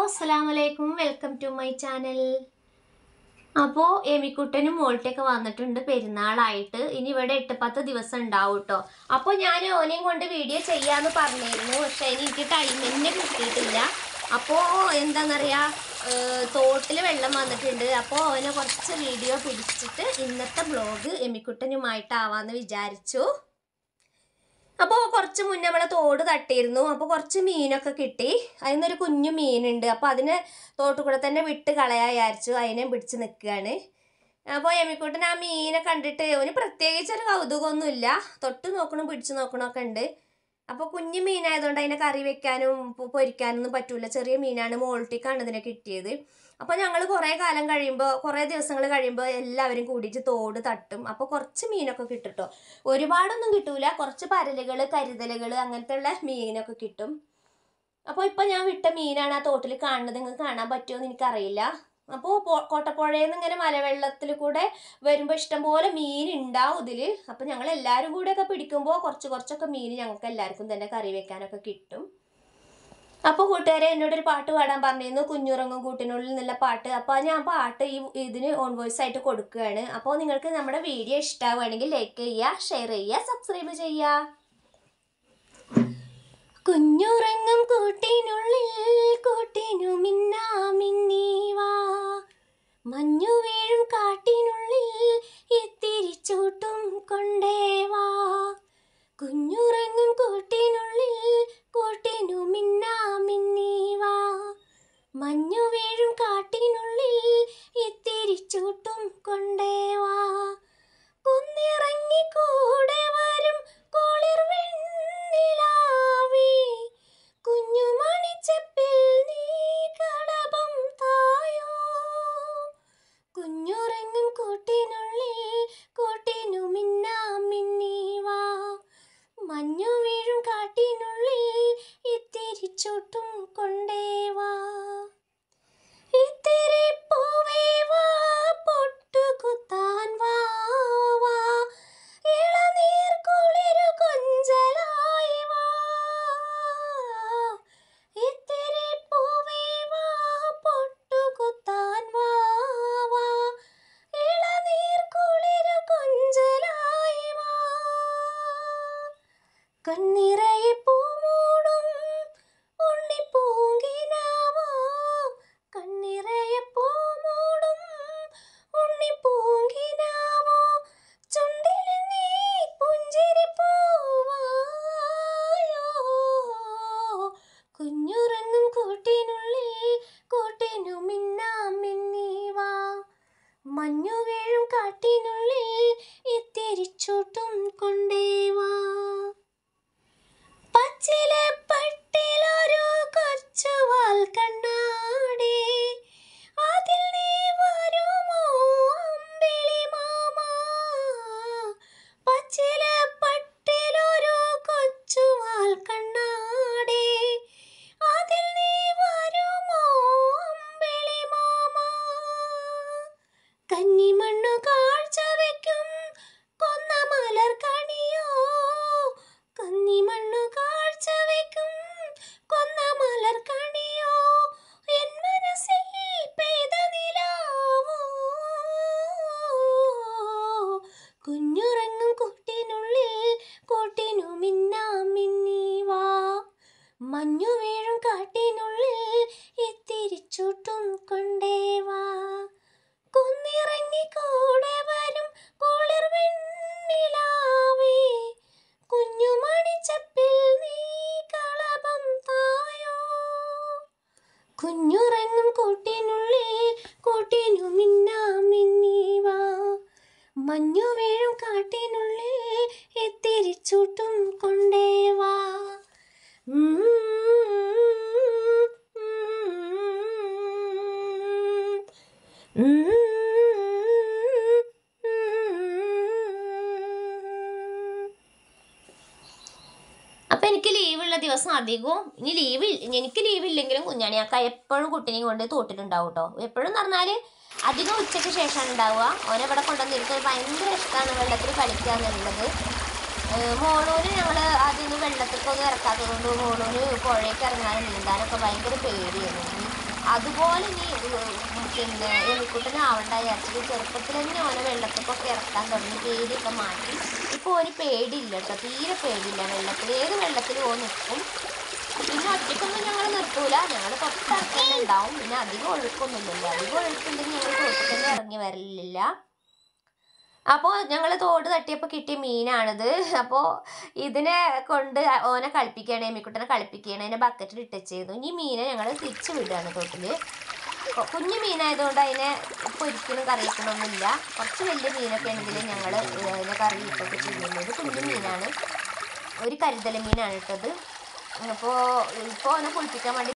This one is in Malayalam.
അസ്സലാമലൈക്കും വെൽക്കം ടു മൈ ചാനൽ അപ്പോൾ എമിക്കുട്ടനും മോൾട്ടൊക്കെ വന്നിട്ടുണ്ട് പെരുന്നാളായിട്ട് ഇനി ഇവിടെ എട്ട് പത്ത് ദിവസം ഉണ്ടാവും കേട്ടോ അപ്പോൾ ഞാൻ ഓനെയും കൊണ്ട് വീഡിയോ ചെയ്യാമെന്ന് പറഞ്ഞിരുന്നു പക്ഷേ ഇനി എനിക്ക് ടൈം തന്നെ കിട്ടിയിട്ടില്ല അപ്പോൾ എന്താണെന്നറിയാ തോട്ടിൽ വെള്ളം വന്നിട്ടുണ്ട് അപ്പോൾ അവനെ കുറച്ച് വീഡിയോ പിടിച്ചിട്ട് ഇന്നത്തെ ബ്ലോഗ് എമിക്കുട്ടനുമായിട്ടാവാന്ന് വിചാരിച്ചു അപ്പോൾ കുറച്ച് മുന്നേ നമ്മളെ തോട് തട്ടിയിരുന്നു അപ്പോൾ കുറച്ച് മീനൊക്കെ കിട്ടി അതിനൊരു കുഞ്ഞു മീനുണ്ട് അപ്പോൾ അതിനെ തോട്ടിൽ കൂടെ തന്നെ വിട്ട് കളയാ വിചാരിച്ചു അതിനെ പിടിച്ച് നിൽക്കുകയാണ് അപ്പോൾ എമ്മിക്കുട്ടൻ ആ മീനെ കണ്ടിട്ട് ഒരു പ്രത്യേകിച്ച് ഒരു കൗതുകമൊന്നുമില്ല തൊട്ട് നോക്കണം പിടിച്ച് നോക്കണമൊക്കെ ഉണ്ട് അപ്പോൾ കുഞ്ഞു മീനായതുകൊണ്ട് അതിനെ കറി വെക്കാനും പൊ- പൊരിക്കാനൊന്നും പറ്റൂല ചെറിയ മീനാണ് മോൾട്ടിക്കാണ് ഇതിനെ കിട്ടിയത് അപ്പോൾ ഞങ്ങൾ കുറേ കാലം കഴിയുമ്പോൾ കുറേ ദിവസങ്ങൾ കഴിയുമ്പോൾ എല്ലാവരും കൂടിയിട്ട് തോട് തട്ടും അപ്പോൾ കുറച്ച് മീനൊക്കെ കിട്ടും ട്ടോ ഒരുപാടൊന്നും കിട്ടൂല കുറച്ച് പരലുകൾ കരുതലുകൾ അങ്ങനത്തെ ഉള്ള മീനൊക്കെ കിട്ടും അപ്പോൾ ഇപ്പം ഞാൻ വിട്ട മീനാണ് ആ തോട്ടിൽ കാണുന്നത് നിങ്ങൾക്ക് കാണാൻ പറ്റുമോ എന്ന് എനിക്കറിയില്ല അപ്പോൾ കോട്ടപ്പുഴയിൽ നിന്ന് ഇങ്ങനെ മലവെള്ളത്തിൽ കൂടെ വരുമ്പോൾ ഇഷ്ടംപോലെ മീൻ ഉണ്ടാവും ഇതിൽ അപ്പോൾ ഞങ്ങൾ എല്ലാവരും കൂടെയൊക്കെ പിടിക്കുമ്പോൾ കുറച്ച് കുറച്ചൊക്കെ മീൻ ഞങ്ങൾക്ക് എല്ലാവർക്കും തന്നെ കറി വെക്കാനൊക്കെ കിട്ടും അപ്പോൾ കൂട്ടുകാരെ എന്നോടൊരു പാട്ട് പാടാൻ പറഞ്ഞിരുന്നു കുഞ്ഞുറങ്ങും കൂട്ടിനുള്ളിൽ എന്നുള്ള പാട്ട് അപ്പോൾ ഞാൻ പാട്ട് ഈ ഇതിന് ഓൺ വോയിസ് ആയിട്ട് കൊടുക്കുകയാണ് അപ്പോൾ നിങ്ങൾക്ക് നമ്മുടെ വീഡിയോ ഇഷ്ടമാവുകയാണെങ്കിൽ ലൈക്ക് ചെയ്യുക ഷെയർ ചെയ്യുക സബ്സ്ക്രൈബ് ചെയ്യുക കുഞ്ഞുറങ്ങും കൂട്ടിനുള്ളിൽ കൂട്ടിനു മിന്നാ മിന്നീവാ മഞ്ഞു വീഴും കാട്ടിനുള്ളിൽ ഇത്തിരി ചൂട്ടും കൊണ്ടേവാ കുഞ്ഞുറങ്ങും കൂട്ടിനുള്ളിൽ കൂട്ടിനു മിന്നാ മിന്നീവാ മഞ്ഞു വീഴും കാട്ടിനുള്ളിൽ ഇത്തിരി ചൂട്ടും കൊണ്ടേവാ കുന്നിറങ്ങി കൂടെ വരും കുളിർ വെണ്ണിലാവേ കുഞ്ഞുമണിച്ചപ്പിൽ നീ കളഭം തായോ കുഞ്ഞുറങ്ങും കൂട്ടിനുള്ളിൽ കൂട്ടിനു മിന്നാ മിന്നീവാ മഞ്ഞു വീഴും കാട്ടിനുള്ളിൽ ഇത്തിരി ചൂട്ടും കൊണ്ടേവാ ഇത്തിരി പൂവേ വാ പൊട്ടുകുത്താൻ വാ വാ ഇളനീർ കുളിരു കൊഞ്ചലായി വാ ഇത്തിരി പൂവേ വാ പൊട്ടുകുത്താൻ വാ വാ ഇളനീർ കുളിരു കൊഞ്ചലായി വാ കണ്ണിറയെ പൂമൂടും ഉണ്ണിപ്പൂങ്കിനാവോ കണ്ണിറയെ പൂമൂടും ഉണ്ണിപ്പൂങ്കിനാവോ ചുണ്ടിൽ നീ പുഞ്ചിരി പൂവായോ കുഞ്ഞുറങ്ങും കൂട്ടിനുള്ളിൽ കൂട്ടിനു മിന്നാം മിന്നീവാ മഞ്ഞു വീഴും കാട്ടിനുള്ളിൽ ഇത്തിരി ചൂട്ടും കൊണ്ടേവാ പച്ചില പട്ടിലൊരു കൊച്ചു വാൽ കണ്ണാടി അതിൽ നീ വരുമോ അമ്പിളി മാമ പച്ചില പട്ടിലൊരു കൊച്ചു വാൽ കണ്ണാടി അതിൽ നീ വരുമോ അമ്പിളി മാമ കന്നിമണ്ണു കാഴ്ച വയ്ക്കും കൊന്ന മലർ കണിയോ കന്നിമണ്ണു കാഴ്ച വയ്ക്കും കൊന്ന മലർ കണിയോ എൻ മനസ്സിൽ പെയ്ത നിലാവോ കുഞ്ഞുറങ്ങും കൂട്ടിനുള്ളിൽ കൂട്ടിനു മിന്നാം മിന്നീവാ മഞ്ഞു വീഴും കാട്ടിനുള്ളിൽ ഇത്തിരി ചൂട്ടും കൊണ്ടേവാ കുന്നിറങ്ങി കൂടെ വരും കുളിർ വെണ്ണിലാവേ കുഞ്ഞുമണിച്ചപ്പിൽ നീ കളഭം തായോ കുഞ്ഞുറങ്ങും കൂട്ടിനുള്ളിൽ കൂട്ടിനു മിന്നാ മിന്നീവാ മഞ്ഞു വീഴും കാട്ടിനുള്ളിൽ എത്തിരി ചൂട്ടും കൊണ്ടേവാ ഉം, ഉം, ഉം. അപ്പം എനിക്ക് ലീവുള്ള ദിവസം അധികവും ഇനി ലീവ് എനിക്ക് ലീവ് ഇല്ലെങ്കിലും കുഞ്ഞാണിയാക്ക എപ്പോഴും കുട്ടീനെയും കൊണ്ട് തോട്ടിലുണ്ടാവും കേട്ടോ എപ്പോഴും എന്ന് പറഞ്ഞാൽ അധികം ഉച്ചയ്ക്ക് ശേഷമാണ് ഉണ്ടാവുക ഓനെ ഇവിടെ കൊണ്ടുവന്നിട്ട് ഭയങ്കര ഇഷ്ടമാണ് വെള്ളത്തിൽ കളിക്കുക എന്നുള്ളത് ഏഹ് മോളൂന് ഞങ്ങൾ ആദ്യം വെള്ളത്തിലൊന്നും ഇറക്കാത്തത് കൊണ്ട് മോളൂന് പുഴയ്ക്ക് ഇറങ്ങാനും നീന്താനൊക്കെ ഭയങ്കര പേടിയായിരുന്നു അതുപോലെ നീ പിന്നെ എലിക്കുട്ടനെ ആവണ്ട വിചാരിച്ചിട്ട് ചെറുപ്പത്തിൽ തന്നെ ഓനെ വെള്ളത്തിലൊക്കെ ഇറക്കാൻ തുടങ്ങി പേടിയൊക്കെ മാറ്റി ഇപ്പോൾ ഓന് പേടിയില്ല കേട്ടോ തീരെ പേടിയില്ല വെള്ളത്തിൽ ഏത് വെള്ളത്തിലും ഓൻ നിൽക്കും പിന്നെ ഒറ്റയ്ക്കൊന്നും ഞങ്ങൾ നിർത്തൂല ഞങ്ങൾ തൊട്ടടുത്ത് തന്നെ ഉണ്ടാവും പിന്നെ അധികം ഒഴുക്കൊന്നുമില്ലല്ലോ അധികം ഒഴുക്കുണ്ടെങ്കിൽ ഞങ്ങൾ തോട്ടിൽ തന്നെ ഇറങ്ങി വരലില്ല അപ്പോൾ ഞങ്ങൾ തോട് തട്ടിയപ്പോൾ കിട്ടിയ മീനാണിത് അപ്പോൾ ഇതിനെ കൊണ്ട് ഓനെ കളിപ്പിക്കുകയാണ് എമ്മിക്കുട്ടനെ കളിപ്പിക്കുകയാണ് അതിനെ ബക്കറ്റിൽ ഇട്ടുവെച്ചിരുന്നു ഇനി മീനെ ഞങ്ങൾ തിരിച്ചു വിടുകയാണ് തോട്ടിൽ കുഞ്ഞു മീനായതുകൊണ്ട് അതിനെ പൊരിക്കലും കറിയിക്കണമൊന്നുമില്ല കുറച്ച് വലിയ മീനൊക്കെ ആണെങ്കിൽ ഞങ്ങൾ അതിനെ കറി ഇട്ടൊക്കെ ചെയ്യുന്നത് ഇത് കുഞ്ഞു മീനാണ് ഒരു കരുതല മീനാണ് ഇട്ടത് അപ്പോൾ ഇപ്പോൾ അവനെ കുളിപ്പിക്കാൻ വേണ്ടി